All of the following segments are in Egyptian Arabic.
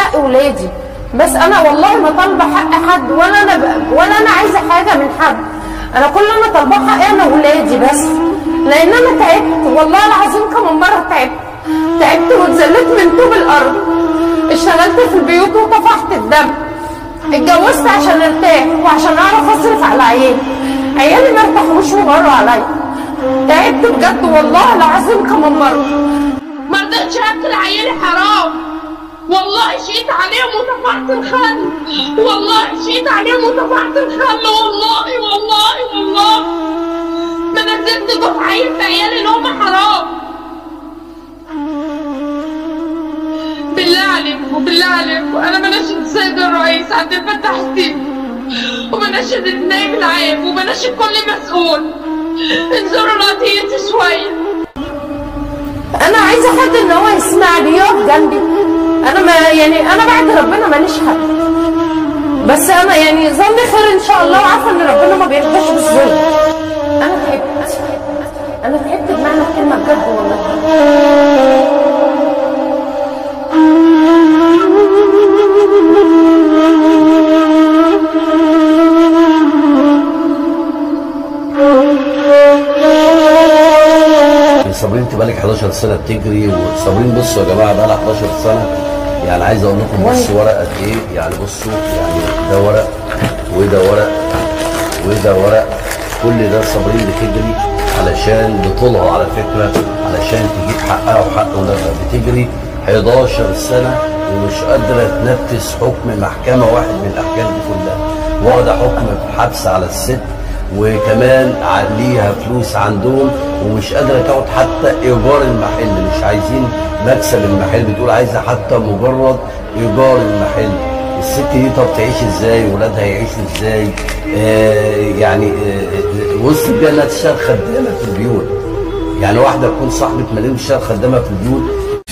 حق ولادي بس انا والله ما طالبه حق حد ولا انا ب... ولا انا عايزه حاجه من حد انا كل اللي انا طالباه حقي انا وولادي بس لان انا تعبت والله العظيم كم مره تعبت تعبت واتذلت من طوب الارض اشتغلت في البيوت وطفحت الدم اتجوزت عشان ارتاح وعشان اعرف اصرف على عيالي عيالي ما ارتاحوش وغاروا عليا تعبت بجد والله العظيم كم مره ما رضيتش اكل عيالي حرام والله شيت عليهم وطفحت الخل والله شيت عليهم وطفحت الخل والله والله والله ما نزلت جوف عيل في عيالي اللي هم حرام بالله عليكم بالله عليكم انا بناشد السيد الرئيس عبد الفتاح السيسي وبناشد النائب العام وبناشد كل مسؤول انظروا لقضيتي شويه انا عايزه حد ان هو يسمعني يقف جنبي انا ما يعني انا بعد ربنا ماليش حد بس انا يعني ظني خير ان شاء الله وعارفه ان ربنا ما بيرضاش بالظلم انا تعبت انا تعبت بمعنى الكلمه بجد والله صابرين انت بقالك 11 سنه بتجري وصابرين بصوا يا جماعه بقالها 11 سنه يعني عايز اقول لكم بصوا ورق قد ايه يعني بصوا يعني ده ورق وده ورق وده ورق كل ده صابرين بتجري علشان بطولها على فكره علشان تجيب حقها وحق ولادها بتجري 11 سنه ومش قادره تنفذ حكم محكمه واحد من الاحكام دي كلها واخده حكم بحبس على الست وكمان عليها فلوس عندهم ومش قادره تاخد حتى ايجار المحل مش عايزين مكسب المحل بتقول عايزه حتى مجرد ايجار المحل الست دي طب تعيش ازاي ولادها يعيشوا ازاي آه يعني آه وسط بيها انها تشتغل خدامه في البيوت يعني واحده تكون صاحبه مليون تشتغل خدامه في البيوت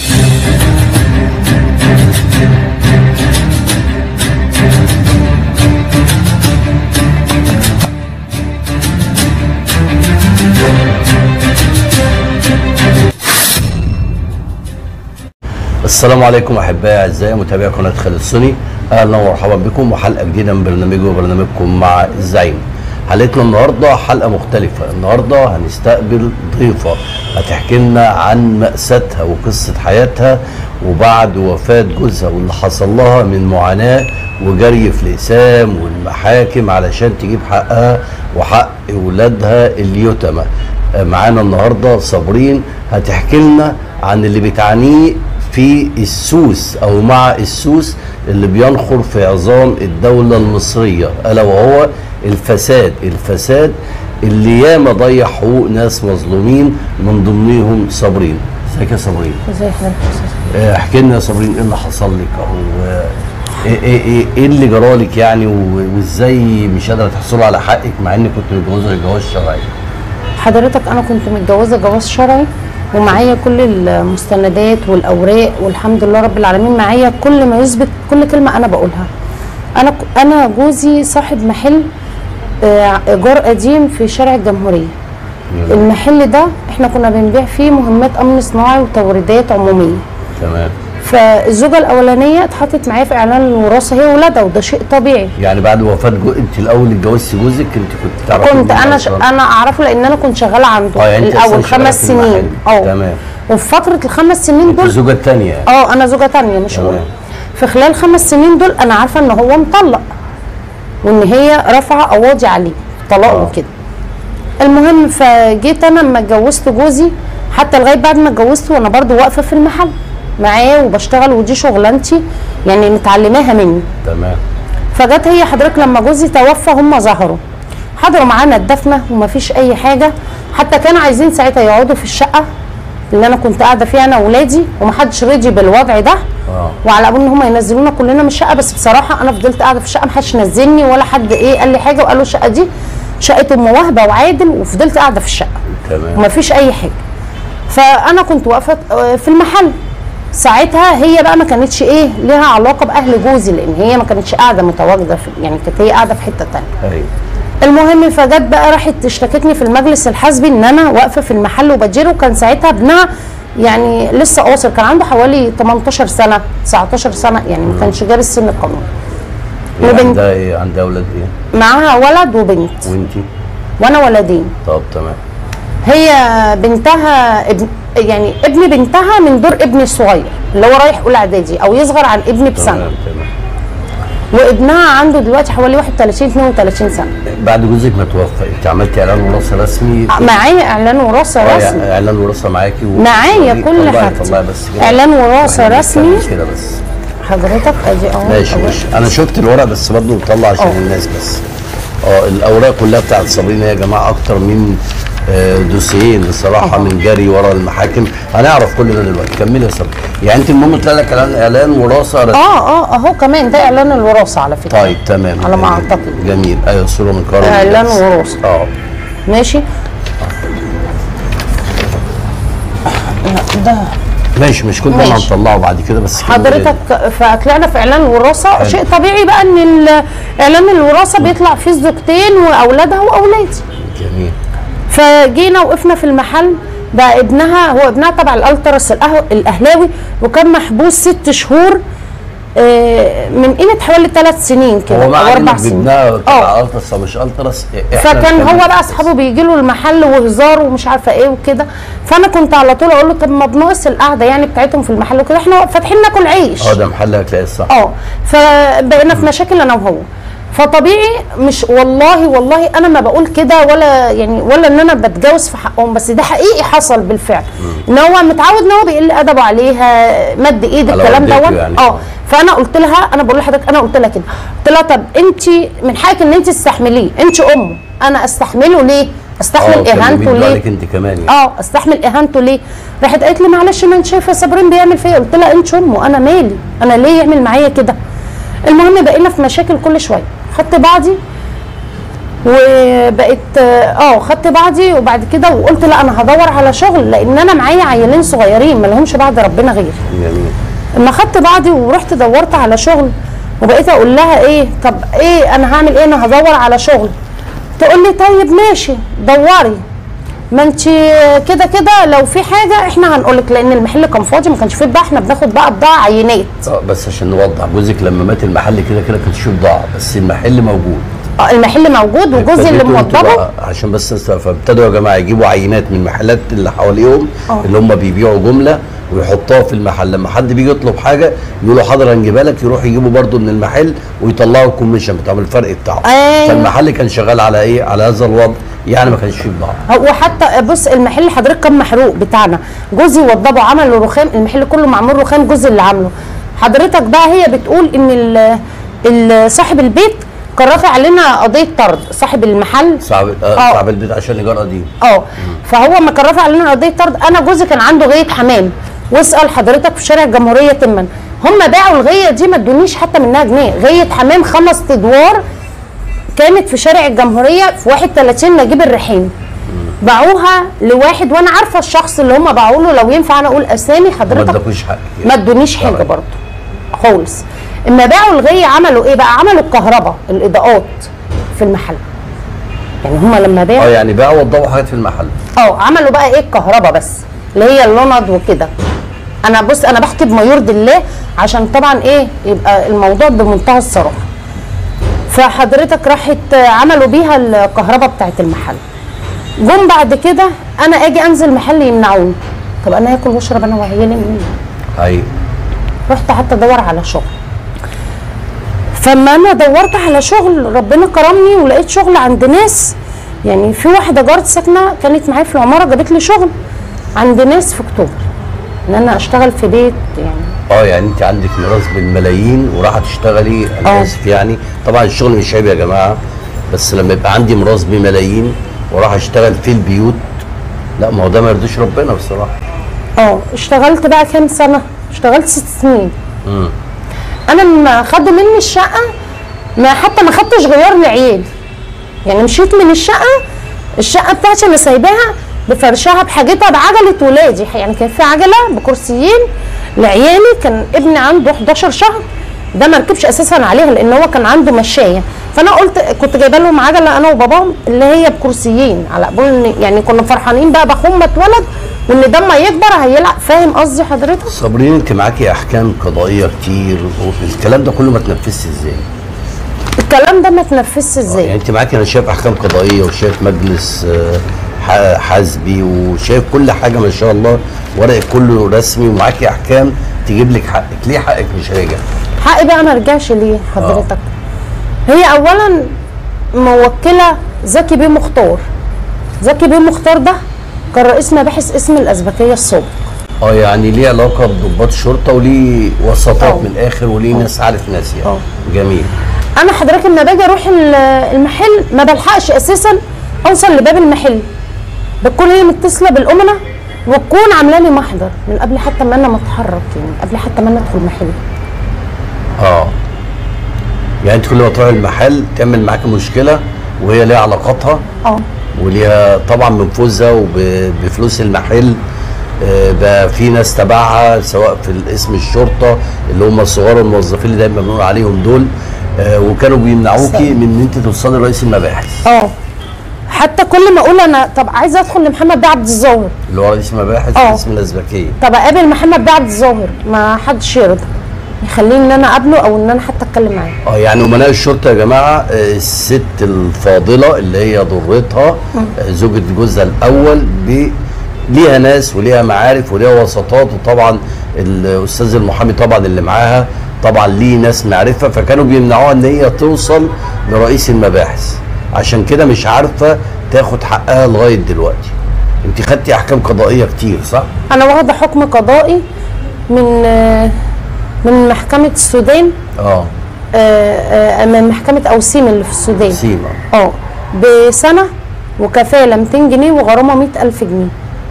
السلام عليكم احبائي اعزائي متابعي قناه خالد سوني اهلا ومرحبا بكم وحلقه جديده من برنامجي وبرنامجكم مع الزعيم حلقتنا النهارده حلقه مختلفه النهارده هنستقبل ضيفه هتحكي لنا عن مأساتها وقصه حياتها وبعد وفاه جوزها واللي حصل لها من معاناه وجري في الاقسام والمحاكم علشان تجيب حقها وحق اولادها اليتامى معانا النهارده صابرين هتحكي لنا عن اللي بتعانيه في السوس او مع السوس اللي بينخر في عظام الدوله المصريه الا وهو الفساد الفساد اللي ياما ضيع حقوق ناس مظلومين من ضمنهم صابرين ازيك يا صابرين ازي حضرتك آه، احكي لنا يا صابرين ايه اللي حصل لك او آه، ايه ايه ايه, إيه اللي جرالك يعني و- وازاي مش قادره تحصلي على حقك مع انك كنت متجوزه جواز شرعي حضرتك انا كنت متجوزه جواز شرعي ومعايا كل المستندات والاوراق والحمد لله رب العالمين معايا كل ما يثبت كل كلمه انا بقولها انا انا جوزي صاحب محل آه، ايجار قديم في شارع الجمهوريه المحل ده احنا كنا بنبيع فيه مهمات امن صناعي وتوريدات عموميه تمام فالزوجه الاولانيه اتحطت معايا في اعلان الوراثه هي وولادها وده شيء طبيعي يعني بعد وفاه جو... انت الاول اتجوزتي جوزك انت كنت تعرفي كنت مين انا ش... أصلاً؟ انا اعرفه لان انا كنت شغاله عنده اه يعني انت الاول أصلاً شغالة خمس في المحل. سنين اه تمام وفي فتره الخمس سنين دول الزوجه الثانيه يعني اه انا زوجه تانية مش تمام. اولى في خلال خمس سنين دول انا عارفه ان هو مطلق وان هي رافعه قواضي عليه طلاق آه. وكده المهم فجيت انا لما اتجوزت جوزي حتى لغايه بعد ما اتجوزته وانا برضو واقفه في المحل معاه وبشتغل ودي شغلانتي يعني متعلماها مني تمام فجت هي حضرتك لما جوزي توفى هم ظهروا حضروا معانا الدفنه ومفيش اي حاجه حتى كانوا عايزين ساعتها يقعدوا في الشقه اللي انا كنت قاعده فيها انا واولادي ومحدش رضي بالوضع ده اه وعلى ابوه ان هم ينزلونا كلنا من الشقه بس بصراحه انا فضلت قاعده في الشقه محدش نزلني ولا حد ايه قال لي حاجه وقالوا الشقه دي شقه ام وهبه وعادل وفضلت قاعده في الشقه تمام ومفيش اي حاجه فانا كنت واقفه آه، في المحل ساعتها هي بقى ما كانتش ايه ليها علاقه باهل جوزي لان هي ما كانتش قاعده متواجده في يعني كانت هي قاعده في حته تانية ايوه المهم فجت بقى راحت اشتكتني في المجلس الحزبي ان انا واقفه في المحل وبجري وكان ساعتها ابنها يعني لسه قاصر كان عنده حوالي 18 سنه 19 سنه يعني ما كانش جاب السن القانوني هي وبنت. عندها ايه عندها اولاد ايه معاها ولد وبنت وانتي وانا ولدين طب تمام هي بنتها ابن يعني ابن بنتها من دور ابني الصغير اللي هو رايح اولى اعدادي او يصغر عن ابني بسنه تمام تمام وابنها عنده دلوقتي حوالي 31 32 سنه بعد جوزك ما توفى انت عملتي اعلان وراثه رسمي معايا اعلان وراثه آه، رسمي يعني اعلان وراثه معاكي و... معايا طلعي- كل طلعي- حاجتي. طلعي بس كده اعلان وراثه واحنا رسمي بنتكلم كده بس حضرتك ادي اهو ماشي أهو. ماشي انا شفت الورق بس برضه مطلع عشان اه. الناس بس اه الاوراق كلها بتاعت صابرين يا جماعه اكتر من آه، دوسيين بصراحه اه. من جري ورا المحاكم هنعرف كل ده دلوقتي كملي يا صبري يعني انت المهم طلع لك اعلان اعلان وراثه رسمي. اه اه اهو كمان ده اعلان الوراثه على فكره طيب تمام على ما جميل. أعتقد. جميل ايوه صوره من كرم اعلان الناس. وراثه اه ماشي لا ده ماشي مش كل ده ماشي. هنطلعه بعد كده بس كملي. حضرتك فطلعنا في اعلان الوراثه حلو. شيء طبيعي بقى ان ال- اعلان الوراثه بيطلع فيه الزوجتين واولادها واولادي جميل فجينا وقفنا في المحل بقى ابنها هو ابنها تبع الالتراس الأه- الاهلاوي وكان محبوس ست شهور آه، من قيمه حوالي ثلاث سنين كده هو او مع اربع انك سنين بابنها اه تبع الترس او مش الترس إحنا فكان نتكلم هو في بقى القصة. اصحابه بيجي له المحل وهزار ومش عارفه ايه وكده فانا كنت على طول اقول له طب ما بناقص القعده يعني بتاعتهم في المحل وكده احنا فاتحين ناكل عيش اه ده محل هتلاقي الصح اه فبقينا في مشاكل انا وهو فطبيعي مش والله والله انا ما بقول كده ولا يعني ولا ان انا بتجاوز في حقهم بس ده حقيقي حصل بالفعل ان هو متعود ان هو بيقل ادبه عليها مد ايد على الكلام والدته دوت يعني. اه فانا قلت لها انا بقول لحضرتك انا قلت لها كده قلت لها طب انت من حقك ان انت تستحمليه انت امه انا استحمله ليه؟ استحمل اه كان اهانته بيمد ليه؟ عليك انت كمان يعني اه استحمل اهانته ليه؟ راحت قالت لي معلش ما انت شايفه صابرين بيعمل فيا قلت لها انت امه انا مالي انا ليه يعمل معايا كده؟ المهم بقينا في مشاكل كل شويه خدت بعضي وبقيت اه خدت بعضي وبعد كده وقلت لا انا هدور على شغل لان انا معايا عيالين صغيرين ما لهمش بعد ربنا غيري جميل اما خدت بعضي ورحت دورت على شغل وبقيت اقول لها ايه طب ايه انا هعمل ايه انا هدور على شغل تقول لي طيب ماشي دوري ما انت كده كده لو في حاجه احنا هنقول لك لان المحل كان فاضي ما كانش فيه بضاعه احنا بناخد بقى بضاعه عينات اه بس عشان نوضح جوزك لما مات المحل كده كده كانش فيه بضاعه بس المحل موجود اه المحل موجود وجوزي اللي ابتديتوا انتوا موضبه بقى- عشان بس نست- فابتدوا يا جماعه يجيبوا عينات من المحلات اللي حواليهم اه. اللي هم بيبيعوا جمله ويحطوها في المحل لما حد بيجي يطلب حاجه يقولوا حاضر هنجيبها لك يروح يجيبوا برده من المحل ويطلعوا الكوميشن بتاعهم الفرق بتاعهم ايوه. فالمحل كان شغال على ايه على هذا الوضع يعني ما كانش فيه بضاعه هو حتى بص المحل حضرتك كان محروق بتاعنا جوزي وضبه عملوا رخام المحل كله معمول رخام جوزي اللي عامله حضرتك بقى هي بتقول ان ال- ال- صاحب البيت كان رافع علينا قضيه طرد صاحب المحل صعب اه. آه صعب البيت عشان ايجار قديم اه فهو ما كان رافع علينا قضيه طرد انا جوزي كان عنده غايه حمام واسال حضرتك في شارع الجمهوريه تما هم باعوا الغيه دي ما ادونيش حتى منها جنيه غيه حمام خمس ادوار كانت في شارع الجمهوريه في 31 نجيب الريحاني باعوها لواحد وانا عارفه الشخص اللي هم باعوا له لو ينفع انا اقول اسامي ما حضرتك ادكوش حق ما ادونيش حاجه طبعا. برضه خالص اما باعوا الغيه عملوا ايه بقى عملوا الكهرباء الاضاءات في المحل يعني هم لما باعوا اه يعني باعوا وضبوا حاجات في المحل اه عملوا بقى ايه الكهرباء بس اللي هي اللوند وكده انا بص انا بحكي بما يرضي الله عشان طبعا ايه يبقى الموضوع بمنتهى الصراحه فحضرتك راحت عملوا بيها الكهرباء بتاعت المحل جم بعد كده انا اجي انزل محل يمنعوني طب انا اكل واشرب انا وعيالي منين هي رحت حتى ادور على شغل فما انا دورت على شغل ربنا كرمني ولقيت شغل عند ناس يعني في واحده جارتي ساكنه كانت معايا في العماره جابت لي شغل عند ناس في اكتوبر ان انا اشتغل في بيت يعني اه يعني انت عندك ميراث بالملايين وراح تشتغلي انا اه. اسف يعني طبعا الشغل مش عيب يا جماعه بس لما يبقى عندي ميراث بملايين وراح اشتغل في البيوت لا ما هو ده ما يرضيش ربنا بصراحه اه اشتغلت بقى كام سنه اشتغلت ست سنين امم انا لما خدوا مني الشقه ما حتى ما خدتش غيار لعيالي يعني مشيت من الشقه الشقه بتاعتي انا سايباها بفرشها بحاجتها بعجله ولادي يعني كان في عجله بكرسيين لعيالي كان ابني عنده 11 شهر ده ما ركبش اساسا عليها لان هو كان عنده مشايه فانا قلت كنت جايبه لهم عجله انا وباباهم اللي هي بكرسيين على قبول ان يعني كنا فرحانين بقى باخوهم ما اتولد وان ده اما يكبر هيلعب فاهم قصدي حضرتك؟ صابرين انت معاكي احكام قضائيه كتير الكلام ده كله ما تنفذش ازاي؟ الكلام ده ما تنفذش يعني ازاي؟ انت معاكي انا شايف احكام قضائيه وشايف مجلس آه، ح- حزبي وشايف كل حاجه ما شاء الله ورقك كله رسمي ومعاكي احكام تجيب لك حقك ليه حقك مش راجع؟ حقي بقى ما رجعش ليه حضرتك؟ هي اولا موكله زكي بيه مختار زكي بيه مختار ده كان رئيس مباحث اسم الازبكيه السابق اه يعني ليه علاقه بضباط الشرطه وليه وساطات اه. من الاخر وليه ناس عارف ناس يعني اه. جميل انا حضرتك لما باجي اروح ال- المحل ما بلحقش اساسا اوصل لباب المحل بتكون هي متصله بالامنه وتكون عامله لي محضر من قبل حتى ما انا ما اتحرك يعني قبل حتى ما انا ادخل المحل اه يعني انت كل ما تروحي المحل تعمل معاكي مشكله وهي ليها علاقاتها اه وليها طبعا بنفوذها وبفلوس المحل آه، بقى في ناس تبعها سواء في اسم الشرطه اللي هم الصغار الموظفين اللي دايما بنقول عليهم دول آه، وكانوا بيمنعوكي صحيح. من ان انت توصلي لرئيس المباحث اه حتى كل ما اقول انا طب عايزه ادخل لمحمد بيه عبد الظاهر اللي هو رئيس المباحث اه. باسم الازبكيه طب اقابل محمد بيه عبد الظاهر ما حدش يرضى يخليني ان انا اقابله او ان انا حتى اتكلم معاه اه يعني امناء الشرطه يا جماعه آه، الست الفاضله اللي هي ضرتها آه، زوجة جوزها الاول ب ليها ناس وليها معارف وليها وساطات وطبعا الاستاذ المحامي طبعا اللي معاها طبعا ليه ناس معرفه فكانوا بيمنعوها ان هي توصل لرئيس المباحث عشان كده مش عارفه تاخد حقها لغايه دلوقتي انت خدتي احكام قضائيه كتير صح؟ انا واخده حكم قضائي من آه، من محكمه السودان اه آه، آه، من محكمه اوسيم اللي في السودان سيما اه بسنه وكفاله 200 جنيه وغرامه 100000 جنيه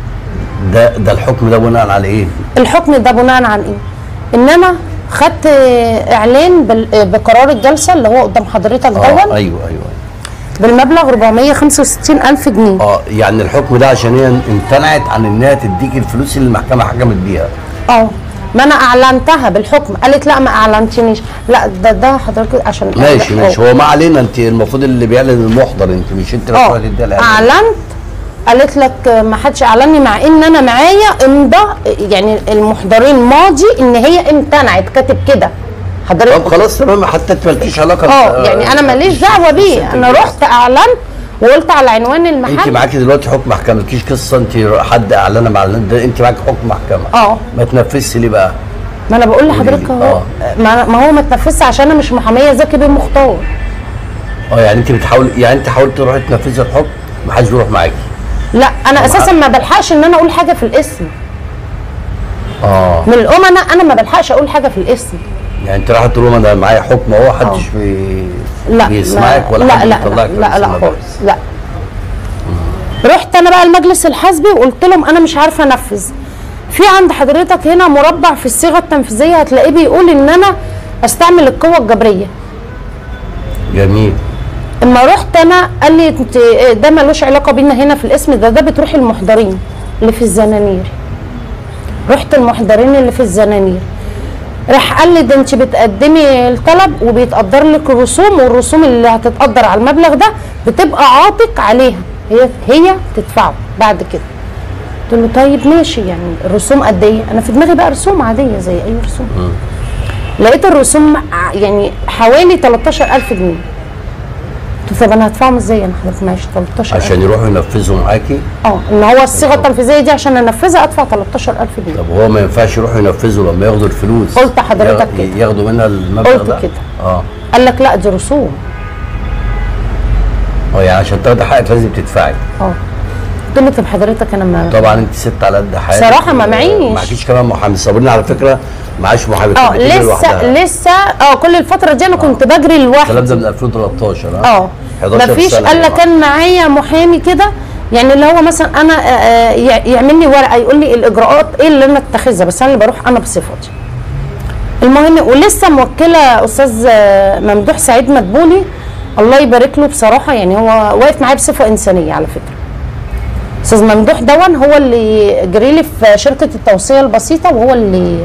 ده ده الحكم ده بناء على ايه؟ الحكم ده بناء عن ايه ان انا خدت آه، اعلان بال- آه، بقرار الجلسه اللي هو قدام حضرتك اه دون ايوه ايوه ايوه بالمبلغ 465 الف جنيه اه يعني الحكم ده عشان هي امتنعت عن انها تديك الفلوس اللي المحكمه حكمت بيها اه ما انا اعلنتها بالحكم قالت لا ما اعلنتنيش لا ده ده حضرتك عشان ماشي آه. ماشي هو ما علينا انت المفروض اللي بيعلن المحضر انت مش انت اللي اه هتروحي تديها الاعلان اعلنت قالت لك ما حدش اعلني مع ان انا معايا امضاء يعني المحضرين ماضي ان هي امتنعت كاتب كده طب حضرتك خلاص تمام حتى انت مالكيش علاقه اه يعني انا ماليش دعوه بيه انا رحت اعلنت وقلت على عنوان انت المحل معاكي دلوقتي حكم محكمه مالكيش قصه انت حد اعلنها مع الاعلان ده انت معاكي حكم محكمه اه ما تنفذش ليه بقى؟ ما انا بقول قولي لحضرتك لي. اهو اه. ما ما هو ما اتنفذش عشان انا مش محاميه زكي بيه مختار اه يعني انت بتحاول يعني انت حاولت تروحي تنفذي الحكم ما حدش بيروح معاكي لا انا اساسا ما بلحقش ان انا اقول حاجه في الاسم اه من الامناء انا ما بلحقش اقول حاجه في الاسم يعني انت رايحه تقول لهم انا معايا حكم اهو محدش بي... لا بيسمعك ما- ولا لا حد لا بيطلعك لا رئيس لا المباحث. خالص لا رحت انا بقى المجلس الحزبي وقلت لهم انا مش عارفه انفذ في عند حضرتك هنا مربع في الصيغه التنفيذيه هتلاقيه بيقول ان انا استعمل القوه الجبريه جميل اما رحت انا قال لي انت ده ملوش علاقه بينا هنا في الاسم ده ده بتروحي المحضرين اللي في الزنانير رحت المحضرين اللي في الزنانير راح قال لي ده انت بتقدمي الطلب وبيتقدر لك الرسوم والرسوم اللي هتتقدر على المبلغ ده بتبقى عاتق عليها هي هي تدفعه بعد كده قلت له طيب ماشي يعني الرسوم قد ايه انا في دماغي بقى رسوم عاديه زي اي رسوم لقيت الرسوم ع- يعني حوالي 13000 جنيه قلت له طب انا هدفعهم ازاي انا حضرتك معيش 13000 عشان يروحوا ينفذوا معاكي اه ان هو الصيغه التنفيذيه دي عشان انفذها ادفع 13000 جنيه طب هو ما ينفعش يروحوا ينفذوا لما ياخدوا الفلوس قلت حضرتك ياخ- كده. ياخدوا منها المبلغ قلت ده كده. اه قال لك لا دي رسوم اه يعني عشان تاخدي حقك لازم تدفعي اه قلت له طب حضرتك انا ما طبعا انت ست على قد حالك صراحة ما معيش. معكيش كمان محامي صابرين على فكره معاش محامي اه كانت بتجري لسه لوحدها. لسه اه كل الفتره دي انا كنت بجري الكلام لوحدي ده من 2013 اه 11 مفيش سنة قال يا لك جماعة. كان معايا محامي كده يعني اللي هو مثلا انا آه، آه، يع- يعمل لي ورقه يقول لي الاجراءات ايه اللي انا اتخذها بس انا اللي بروح انا بصفتي المهم ولسه موكله استاذ آه، ممدوح سعيد مدبولي الله يبارك له بصراحه يعني هو واقف معايا بصفه انسانيه على فكره استاذ ممدوح دون هو اللي جري لي في شركه التوصيه البسيطه وهو اللي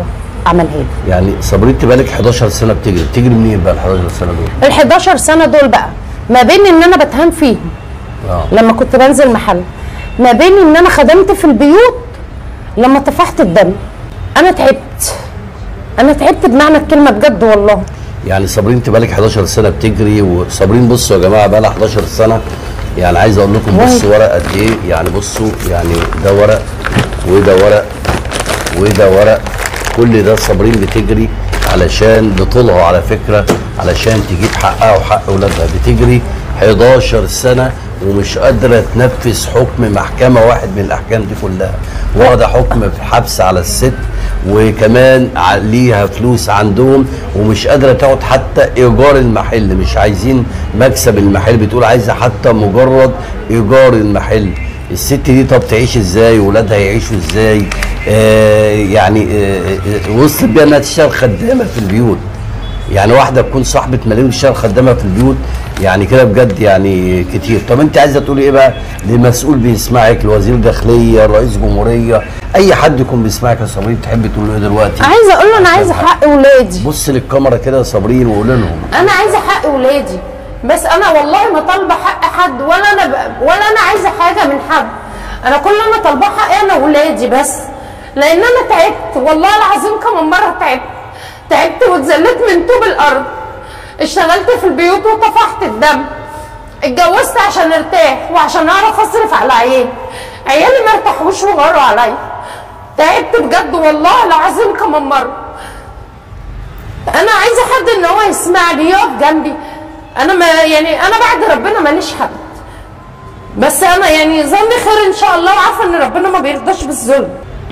عملها لي يعني صابرين انت بقالك 11 سنه بتجري بتجري منين بقى ال 11 سنه دول؟ ال 11 سنه دول بقى ما بين ان انا بتهان فيهم اه لما كنت بنزل محل ما بين ان انا خدمت في البيوت لما طفحت الدم انا تعبت انا تعبت بمعنى الكلمه بجد والله يعني صابرين انت بقالك 11 سنه بتجري وصابرين بصوا يا جماعه بقى لها 11 سنه يعني عايز اقول لكم بصوا ورق قد ايه يعني بصوا يعني ده ورق وده ورق وده ورق كل ده صابرين بتجري علشان بطولها على فكره علشان تجيب حقها وحق اولادها بتجري 11 سنه ومش قادره تنفذ حكم محكمه واحد من الاحكام دي كلها واخده حكم في حبس على الست وكمان ع- ليها فلوس عندهم ومش قادره تاخد حتى ايجار المحل مش عايزين مكسب المحل بتقول عايزه حتى مجرد ايجار المحل الست دي طب تعيش ازاي ولادها يعيشوا ازاي آه يعني آه آه وصلت بيها انها تشتغل خدامه في البيوت يعني واحده تكون صاحبه ملايين تشتغل خدامه في البيوت يعني كده بجد يعني كتير طب انت عايزه تقولي ايه بقى لمسؤول بيسمعك لوزير داخليه رئيس جمهوريه اي حد يكون بيسمعك يا صابرين تحبي تقول له ايه دلوقتي عايزه اقول له انا عايزه حق ولادي بص للكاميرا كده يا صابرين وقول لهم انا عايزه حق ولادي بس انا والله ما طالبه حق حد ولا انا ب... ولا انا عايزه حاجه من حد انا كل اللي انا طالباه حقي انا وولادي بس لان انا تعبت والله العظيم كم مره تعبت تعبت واتذلت من طوب الارض اشتغلت في البيوت وطفحت الدم اتجوزت عشان ارتاح وعشان اعرف اصرف على عيالي عيالي ما ارتاحوش وغاروا عليا تعبت بجد والله العظيم كم مره انا عايزه حد ان هو يسمعني يقف جنبي انا ما يعني انا بعد ربنا ماليش حد بس انا يعني ظني خير ان شاء الله وعارفه ان ربنا ما بيرضاش بالظلم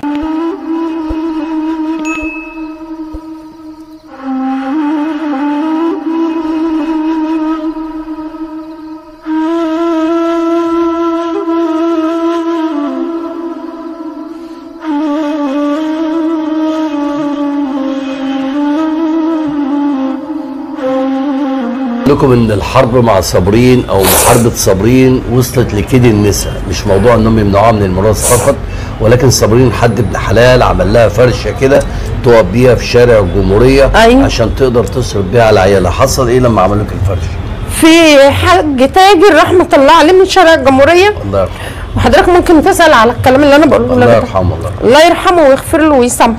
لكم ان الحرب مع صابرين او محاربه صابرين وصلت لكيد النساء مش موضوع انهم يمنعوها من الميراث فقط ولكن صابرين حد ابن حلال عمل لها فرشه كده تقف بيها في شارع الجمهوريه أيوة. عشان تقدر تصرف بيها على عيالها حصل ايه لما عملوا لك الفرشه في حاج تاجر رحمه الله عليه من شارع الجمهوريه الله يرحمه وحضرتك ممكن تسال على الكلام اللي انا بقوله الله لك ده. يرحمه الله يرحمه. الله يرحمه ويغفر له ويسامحه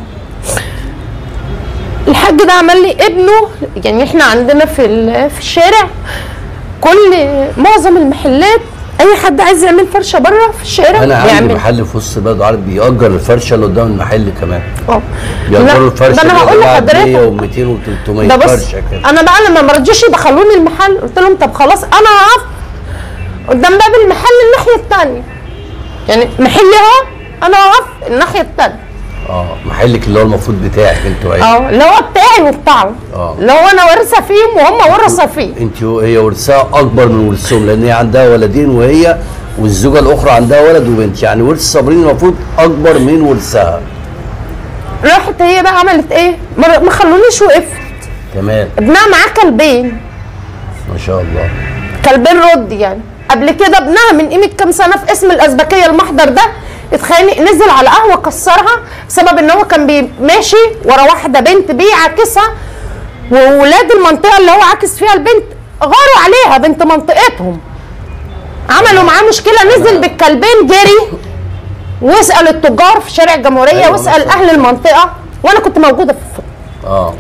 الحاج ده عمل لي ابنه يعني احنا عندنا في ال- في الشارع كل معظم المحلات اي حد عايز يعمل فرشه بره في الشارع انا عندي يعمل محل في وسط بلد عارف بيأجر الفرشه اللي قدام المحل كمان اه بيأجروا لا، الفرشه ده انا هقول لحضرتك 100 و200 و300 ده بص فرشه كده انا بقى لما ما رضيوش يدخلوني المحل قلت لهم طب خلاص انا هقف قدام باب المحل الناحيه الثانيه يعني محلي اهو انا هقف الناحيه الثانيه اه محلك اللي هو المفروض بتاعك انت وعيلتك اه اللي هو بتاعي وبتاعه اه. اللي هو انا وارثه فيهم وهم ورثه فيه انت هي ورثها اكبر من ورثهم لان هي عندها ولدين وهي والزوجه الاخرى عندها ولد وبنت يعني ورث صابرين المفروض اكبر من ورثها راحت هي بقى عملت ايه ما ما خلونيش وقفت تمام ابنها معاه كلبين ما شاء الله كلبين رد يعني قبل كده ابنها من قيمه كام سنه في اسم الازبكيه المحضر ده اتخانق نزل على قهوه كسرها بسبب ان هو كان بي- ماشي ورا واحده بنت بيعاكسها وولاد المنطقه اللي هو عاكس فيها البنت غاروا عليها بنت منطقتهم عملوا معاه مشكله نزل بالكلبين جري واسال التجار في شارع الجمهوريه أيوة، واسال مثلاً. اهل المنطقه وانا كنت موجوده في اه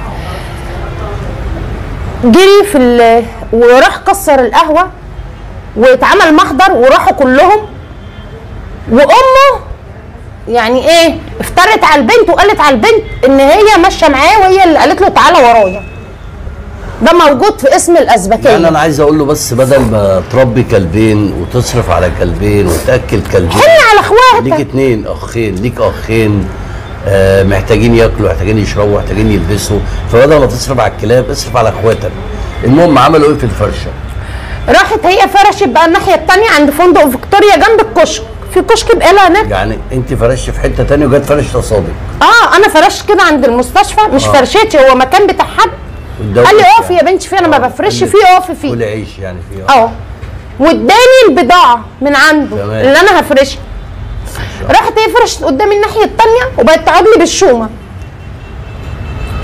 جري في ال... وراح كسر القهوه واتعمل محضر وراحوا كلهم وامه يعني ايه افترت على البنت وقالت على البنت ان هي ماشيه معاه وهي اللي قالت له تعالى ورايا ده موجود في اسم الازبكيه يعني انا عايز اقول له بس بدل ما تربي كلبين وتصرف على كلبين وتاكل كلبين حن على ليك اخواتك اتنين اخين ليك اخين آه محتاجين ياكلوا محتاجين يشربوا محتاجين يلبسوا فبدل ما تصرف على الكلاب اصرف على اخواتك المهم عملوا ايه في الفرشه راحت هي فرشت بقى الناحيه الثانيه عند فندق فيكتوريا جنب الكشك في كشك بقالها هناك يعني انت فرشت في حته تانية وجت فرشت اصابك اه انا فرشت كده عند المستشفى مش آه. فرشتي هو مكان بتاع حد والدولة قال لي يعني. اقفي يا بنتي فيه انا ما آه، بفرش قال لي فيه اقفي فيه كل عيش يعني فيه اه واداني البضاعه من عنده تمام. اللي انا هفرشها راحت هي فرشت قدامي الناحيه الثانيه وبقت تقعد لي بالشومه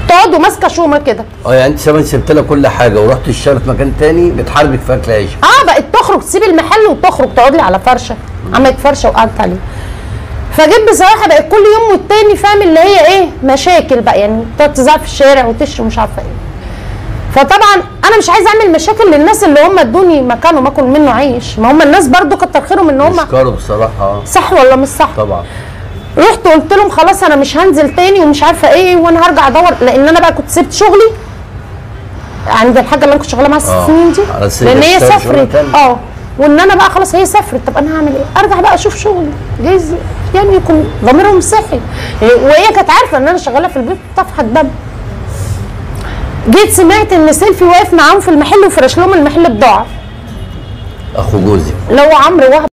تقعدوا ماسكه شومه كده اه يعني انت زمان سبت لها كل حاجه ورحت تشتغل في مكان تاني بتحاربك في اكل عيش اه بقت تخرج تسيب المحل وتخرج تقعد لي على فرشه عملت فرشه وقعدت عليه فجيت بصراحه بقت كل يوم والتاني فاهم اللي هي ايه مشاكل بقى يعني تقعد تزعق في الشارع وتشرب مش عارفه ايه فطبعا انا مش عايزه اعمل مشاكل للناس اللي هم ادوني مكانهم اكل منه عيش ما هم الناس برضو كتر خيرهم ان هم اشكره بصراحه اه صح ولا مش صح طبعا رحت قلت لهم خلاص انا مش هنزل تاني ومش عارفه ايه وانا هرجع ادور لان انا بقى كنت سبت شغلي عند الحاجه اللي انا كنت شغاله معاها ست آه. سنين دي على أساس لان هي تشتغل شغلانة سافرت تانية. اه وان انا بقى خلاص هي سافرت طب انا هعمل ايه؟ ارجع بقى اشوف شغلي جايز يعني يكون ضميرهم صحي وهي كانت عارفه ان انا شغاله في البيت طفحه دم جيت سمعت ان سيلفي واقف معاهم في المحل وفرش لهم المحل بضاعه اخو جوزي اللي هو عمرو وهب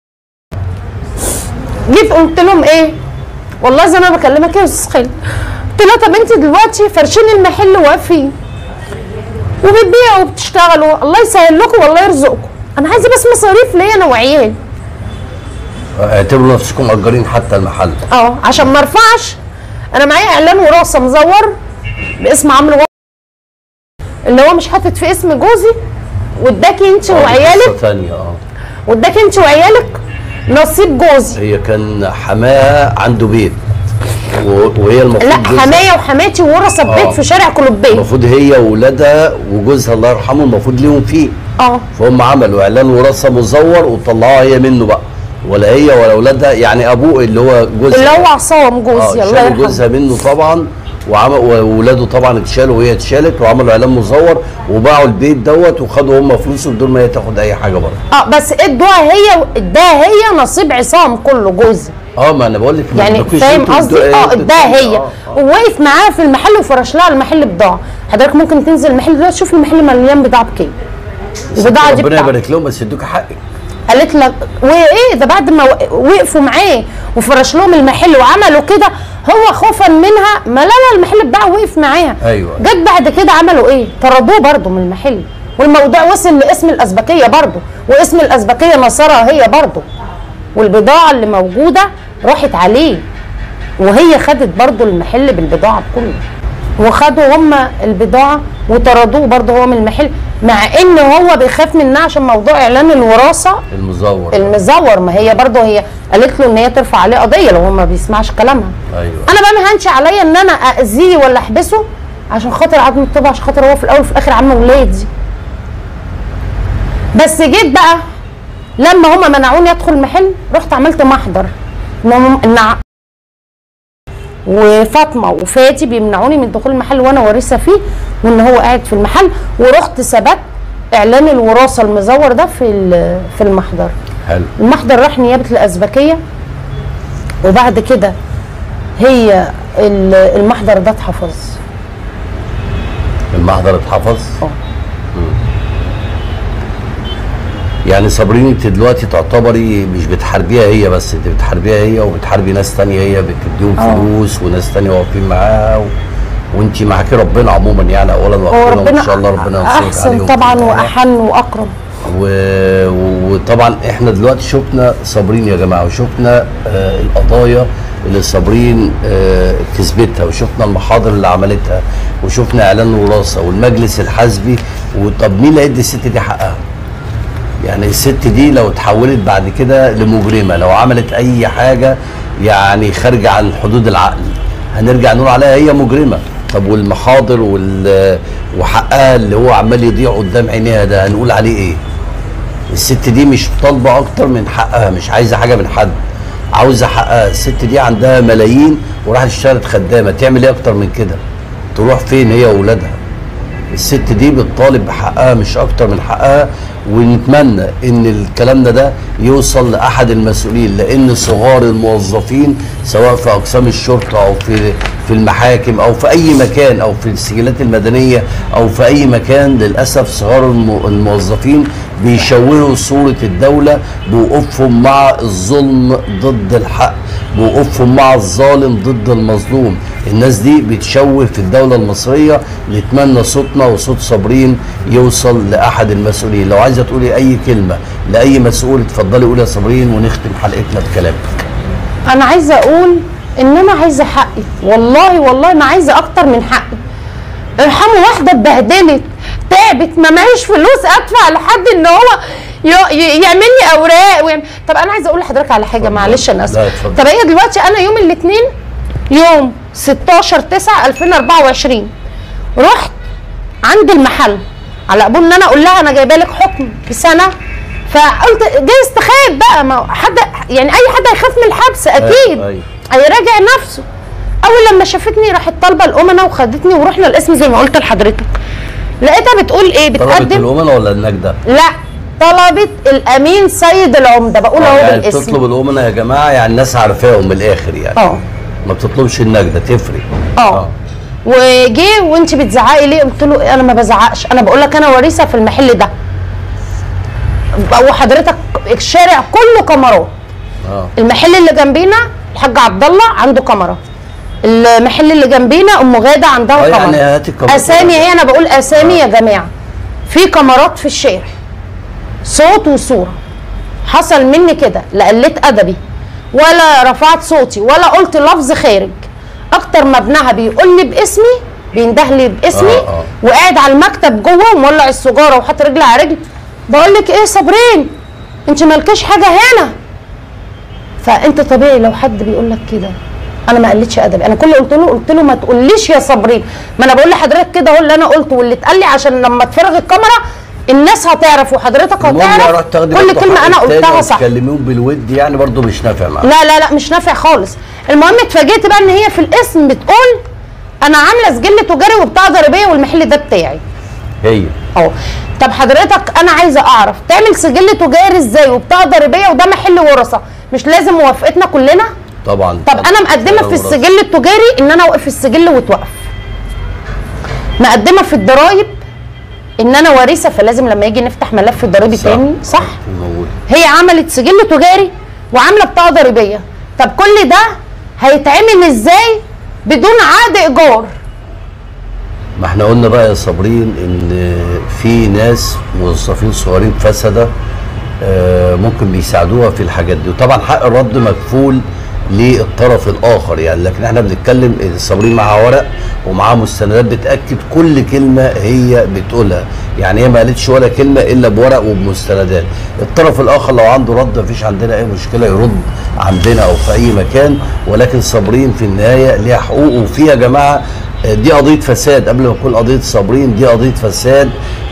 جيت قلت لهم ايه والله زي ما أنا بكلمك يا استاذ خالد قلت لها طب انت دلوقتي فرشين المحل واقفين وبتبيعوا وبتشتغلوا الله يسهل لكم والله يرزقكم انا عايزه بس مصاريف ليا انا وعيالي اعتبروا نفسكم مأجرين حتى المحل اه عشان ما ارفعش انا معايا اعلان وراثه مزور باسم عمرو وهب اللي هو مش حاطط في اسم جوزي واداكي انت آه، دي وعيالك قصة تانية اه واداكي انت وعيالك نصيب جوزي هي كان حماه عنده بيت و- وهي المفروض لا جوزها- حمايه وحماتي ورثه آه. بيت في شارع كلوبيه المفروض هي واولادها وجوزها الله يرحمه المفروض ليهم فيه اه فهم عملوا اعلان وراثه مزور وطلعوها هي منه بقى ولا هي ولا اولادها يعني ابوه اللي هو جوزها اللي هو عصام اه جوزي الله شالوا يرحمه جوزها منه طبعا وعمل واولاده طبعا اتشالوا وهي اتشالت وعملوا اعلان مزور وباعوا البيت دوت وخدوا هم فلوسه بدون ما هي تاخد اي حاجه برضه اه بس ادوها هي اداها هي نصيب عصام كله جوزي اه ما انا بقول لك ما يعني بدكوش فاهم انتوا قصدي تدوا- اه اداها هي آه، آه. ووقف معاها في المحل وفرش لها المحل بضاعه حضرتك ممكن تنزل المحل دلوقتي تشوف المحل مليان بضاعه بكام البضاعه دي ربنا بتاعتك يبارك لهم بس يدوك حقك قالت لك وايه ده بعد ما وقفوا معاه وفرش لهم المحل وعملوا كده هو خوفا منها ما لا لا المحل بتاعه وقف معاها أيوة. جت بعد كده عملوا ايه طردوه برضه من المحل والموضوع وصل لاسم الازبكيه برضه واسم الازبكيه نصرها هي برضه والبضاعه اللي موجوده راحت عليه وهي خدت برضه المحل بالبضاعه كله وخدوا هم البضاعه وطردوه برضه هو من المحل مع ان هو بيخاف منها عشان موضوع اعلان الوراثه المزور المزور ما هي برضه هي قالت له ان هي ترفع عليه قضيه لو هو ما بيسمعش كلامها ايوه انا بقى ما هنش عليا ان انا اذيه ولا احبسه عشان خاطر عدم الطبع عشان خاطر هو في الاول وفي الاخر عم ولادي بس جيت بقى لما هما منعوني ادخل المحل رحت عملت محضر ان هم- ان ع- وفاطمه وفاتي بيمنعوني من دخول المحل وانا وارثه فيه وان هو قاعد في المحل ورحت ثبت اعلان الوراثه المزور ده في ال- في المحضر حلو المحضر راح نيابه الازبكيه وبعد كده هي ال- المحضر ده اتحفظ المحضر اتحفظ اه. يعني صابرين انت دلوقتي تعتبري مش بتحاربيها هي بس انت بتحاربيها هي وبتحاربي ناس تانية هي بتديهم اه. فلوس وناس تانية واقفين معاها و... وانت معاكي ربنا عموما يعني اولا هو واخيرا ربنا وان شاء الله ربنا ينصرك احسن عليهم طبعا كلهم. واحن واكرم و... وطبعا احنا دلوقتي شفنا صابرين يا جماعه وشفنا آه القضايا اللي صابرين آه كسبتها وشفنا المحاضر اللي عملتها وشفنا اعلان الوراثه والمجلس الحزبي وطب مين اللي هيدي الست دي حقها؟ يعني الست دي لو اتحولت بعد كده لمجرمه لو عملت اي حاجه يعني خارجه عن حدود العقل هنرجع نقول عليها هي مجرمه طب والمحاضر وال وحقها اللي هو عمال يضيع قدام عينيها ده هنقول عليه ايه؟ الست دي مش طالبه اكتر من حقها مش عايزه حاجه من حد عاوزه حقها الست دي عندها ملايين وراحت اشتغلت خدامه تعمل ايه اكتر من كده؟ تروح فين هي واولادها؟ الست دي بتطالب بحقها مش اكتر من حقها ونتمنى ان الكلام ده ده يوصل لاحد المسؤولين لان صغار الموظفين سواء في اقسام الشرطه او في في المحاكم او في اي مكان او في السجلات المدنيه او في اي مكان للاسف صغار الم- الموظفين بيشوهوا صوره الدوله بوقوفهم مع الظلم ضد الحق بوقوفهم مع الظالم ضد المظلوم الناس دي بتشوه في الدولة المصرية نتمنى صوتنا وصوت صابرين يوصل لأحد المسؤولين لو عايزة تقولي أي كلمة لأي مسؤول اتفضلي قولي يا صابرين ونختم حلقتنا بكلامك انا عايزه اقول ان انا عايزه حقي والله والله ما عايزه اكتر من حقي ارحموا واحده اتبهدلت تعبت ما معيش فلوس ادفع لحد ان هو ي- ي- يعمل لي اوراق ويعمل... طب انا عايزه اقول لحضرتك على حاجه معلش انا لا، اسفه اتفضل. طب هي دلوقتي انا يوم الاثنين يوم 16 9 2024 رحت عند المحل على قبول ان انا اقول لها انا جايبه لك حكم في سنه فقلت جايز تخاف بقى ما هو حد يعني اي حد هيخاف من الحبس اكيد أيوة. هيراجع نفسه اول لما شافتني راحت طالبه الامنه وخدتني ورحنا القسم زي ما قلت لحضرتك لقيتها بتقول ايه طلبت بتقدم الامناء ولا النجده؟ لا طلبت الامين سيد العمده بقول اهو يعني بالاسم بتطلب الامناء يا جماعه يعني الناس عارفاهم من الاخر يعني اه ما بتطلبش النجده تفرق اه وجي وانت بتزعقي ليه قلت له انا ما بزعقش انا بقول لك انا وريثه في المحل ده وحضرتك الشارع كله كاميرات اه المحل اللي جنبينا الحاج عبد الله عنده كاميرا المحل اللي جنبينا ام غاده عندها آه، يعني كاميرا هاتي الكاميرا. اسامي هي انا بقول اسامي يا جماعه في كاميرات في الشارع صوت وصوره حصل مني كده لا قلت ادبي ولا رفعت صوتي ولا قلت لفظ خارج اكتر ما ابنها بيقول لي باسمي بينده لي باسمي آه، آه. وقاعد على المكتب جوه ومولع السجاره وحاطط رجل على رجل بقول لك ايه صابرين انت مالكيش حاجه هنا فانت طبيعي لو حد بيقول لك كده انا ما قلتش ادبي انا كل اللي قلت له قلت له ما تقوليش يا صابرين ما انا بقول لحضرتك كده اهو اللي انا قلته واللي اتقال لي عشان لما تفرغ الكاميرا الناس هتعرف وحضرتك المهم يا هتعرف رحت تاخدي كل برضه كلمه حق انا التاني قلتها صح وتكلميهم بالود يعني برضه مش نافع معاك لا لا لا مش نافع خالص المهم اتفاجئت بقى ان هي في الاسم بتقول انا عامله سجل تجاري وبتاع ضريبيه والمحل ده بتاعي هي اهو طب حضرتك انا عايزه اعرف تعمل سجل تجاري ازاي وبتاع ضريبيه وده محل ورثه مش لازم موافقتنا كلنا طبعا طب انا مقدمه في السجل التجاري ان انا اوقف السجل وتوقف مقدمه في الضرايب ان انا وريثه فلازم لما يجي نفتح ملف ضريبي تاني صح موجود هي عملت سجل تجاري وعامله بطاقه ضريبيه طب كل ده هيتعمل ازاي بدون عقد ايجار ما احنا قلنا بقى يا صابرين ان في ناس موظفين صغيرين فسده آه، ممكن بيساعدوها في الحاجات دي وطبعا حق الرد مكفول للطرف الاخر يعني لكن احنا بنتكلم الصابرين معاها ورق ومعاها مستندات بتاكد كل كلمه هي بتقولها يعني هي ما قالتش ولا كلمه الا بورق وبمستندات الطرف الاخر لو عنده رد مفيش عندنا اي مشكله يرد عندنا او في اي مكان ولكن صابرين في النهايه ليها حقوق وفي يا جماعه دي قضيه فساد قبل ما تكون قضيه صابرين دي قضيه فساد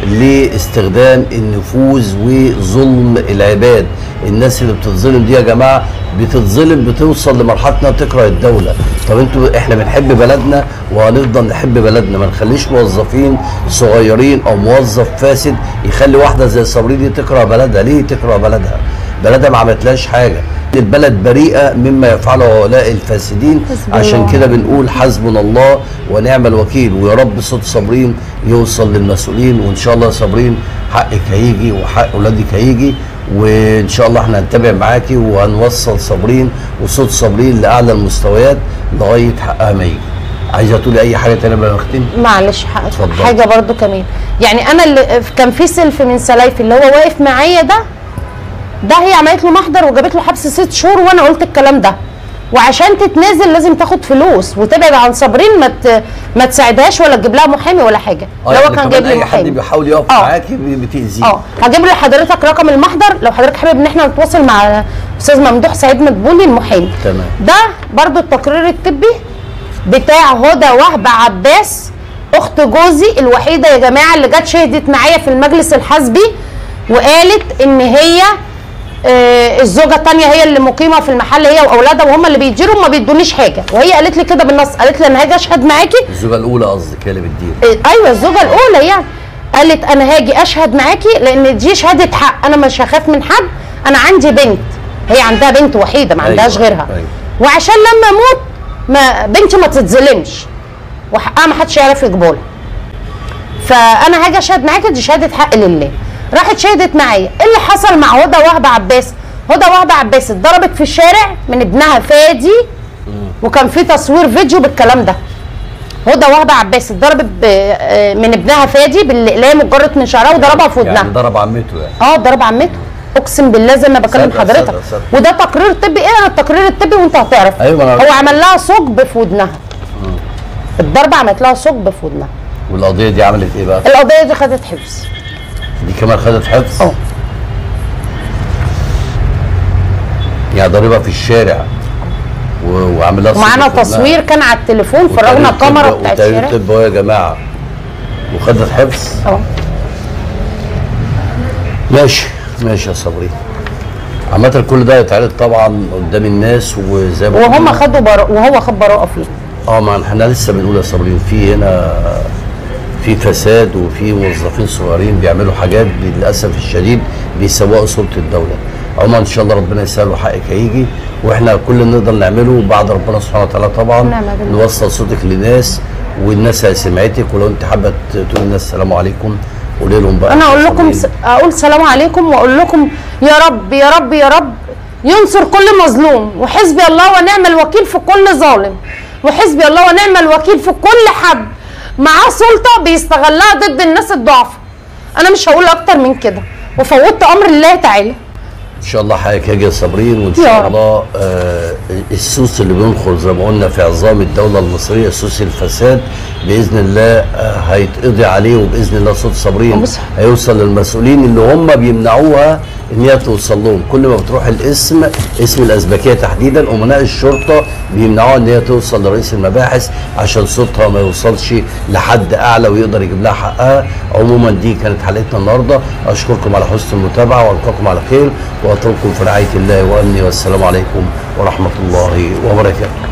لاستخدام النفوذ وظلم العباد الناس اللي بتتظلم دي يا جماعه بتتظلم بتوصل لمرحله انها تكره الدوله طب انتوا احنا بنحب بلدنا وهنفضل نحب بلدنا ما نخليش موظفين صغيرين او موظف فاسد يخلي واحده زي صابرين دي تكره بلدها ليه تكره بلدها بلدها ما عملتلهاش حاجه البلد بريئه مما يفعله هؤلاء الفاسدين حسبي عشان الله. كده بنقول حسبنا الله ونعم الوكيل ويا رب صوت صابرين يوصل للمسؤولين وان شاء الله يا صابرين حقك هيجي وحق اولادك هيجي وان شاء الله احنا هنتابع معاكي وهنوصل صابرين وصوت صابرين لاعلى المستويات لغايه حقها ما يجي عايزه تقولي اي حاجه تانية قبل ما نختم معلش ح- اتفضل. حاجه برضو كمان يعني انا اللي كان في سلف من سلايفي اللي هو واقف معايا ده ده هي عملت له محضر وجابت له حبس ست شهور وانا قلت الكلام ده وعشان تتنازل لازم تاخد فلوس وتبعد عن صابرين ما ت... ما تساعدهاش ولا تجيب لها محامي ولا حاجه اه لو يعني هو كان كمان جايب لي اي حد محامي بيحاول يقف اه. معاكي بتاذيه اه هجيب لحضرتك رقم المحضر لو حضرتك حابب ان احنا نتواصل مع استاذ ممدوح سعيد مدبولي المحامي تمام. ده برضو التقرير الطبي بتاع هدى وهبه عباس اخت جوزي الوحيده يا جماعه اللي جت شهدت معايا في المجلس الحزبي وقالت ان هي آه الزوجه الثانيه هي اللي مقيمه في المحل هي واولادها وهم اللي بيديروا وما بيدونيش حاجه وهي قالت لي كده بالنص قالت لي انا هاجي اشهد معاكي الزوجه الاولى قصدك هي اللي بتدير إيه، ايوه الزوجه الاولى يعني قالت انا هاجي اشهد معاكي لان دي شهاده حق انا مش هخاف من حد انا عندي بنت هي عندها بنت وحيده ما عندهاش أيوة، غيرها أيوة. وعشان لما اموت ما بنتي ما تتظلمش وحقها ما حدش يعرف يجيبه لها فانا هاجي اشهد معاكي دي شهاده حق لله راحت شهدت معايا ايه اللي حصل مع هدى وهبه عباس هدى وهبه عباس اتضربت في الشارع من ابنها فادي وكان في تصوير فيديو بالكلام ده هدى وهبه عباس اتضربت ب- آه، من ابنها فادي بالاقلام واتجرت من شعرها وضربها في ودنها يعني ضرب عمته يعني اه ضرب عمته اقسم بالله زي ما بكلم صدق، حضرتك صدق، صدق. وده تقرير طبي ايه انا التقرير الطبي وانت هتعرف أيوة، أنا- هو عمل لها ثقب في ودنها الضربه عملت لها ثقب في ودنها والقضيه دي عملت ايه بقى؟ القضيه دي خدت حبس دي كمان خدت حبس؟ اه يعني ضريبه في الشارع و- وعامل لها ومعانا صدق في تصوير ابنها. كان على التليفون فرجنا وتقرير الكاميرا طب- بتاعت وتقرير الشارع طب أهو يا جماعه وخدت حبس اه ماشي ماشي يا صبري عامة كل ده يتعرض طبعا قدام الناس وزي ما وهم قلنا- خدوا براءة وهو خد براءة فيه اه ما احنا لسه بنقول يا صابرين في هنا في فساد وفي موظفين صغيرين بيعملوا حاجات للاسف الشديد بيسوقوا سلطه الدوله عموما ان شاء الله ربنا يسهل وحقك هيجي واحنا كل اللي نقدر نعمله بعد ربنا سبحانه وتعالى طبعا نعم بالله. نوصل صوتك للناس والناس سمعتك ولو انت حابه تقول للناس السلام عليكم قولي لهم بقى انا اقول لكم صابرين. س... اقول سلام عليكم واقول لكم يا رب يا رب يا رب ينصر كل مظلوم وحسبي الله ونعم الوكيل في كل ظالم وحسبي الله ونعم الوكيل في كل حد معاه سلطه بيستغلها ضد الناس الضعفاء انا مش هقول اكتر من كده وفوضت امر الله تعالى ان شاء الله حضرتك هاجي يا صابرين وان يا شاء رب. الله آه السوس اللي بينخر زي ما قلنا في عظام الدوله المصريه سوس الفساد باذن الله آه هيتقضي عليه وباذن الله صوت صابرين بص. هيوصل للمسؤولين اللي هم بيمنعوها ان هي توصل لهم كل ما بتروح الاسم اسم الازبكيه تحديدا امناء الشرطه بيمنعوها ان هي توصل لرئيس المباحث عشان صوتها ما يوصلش لحد اعلى ويقدر يجيب لها حقها عموما دي كانت حلقتنا النهارده اشكركم على حسن المتابعه والقاكم على خير واترككم في رعايه الله وامنه والسلام عليكم ورحمه الله وبركاته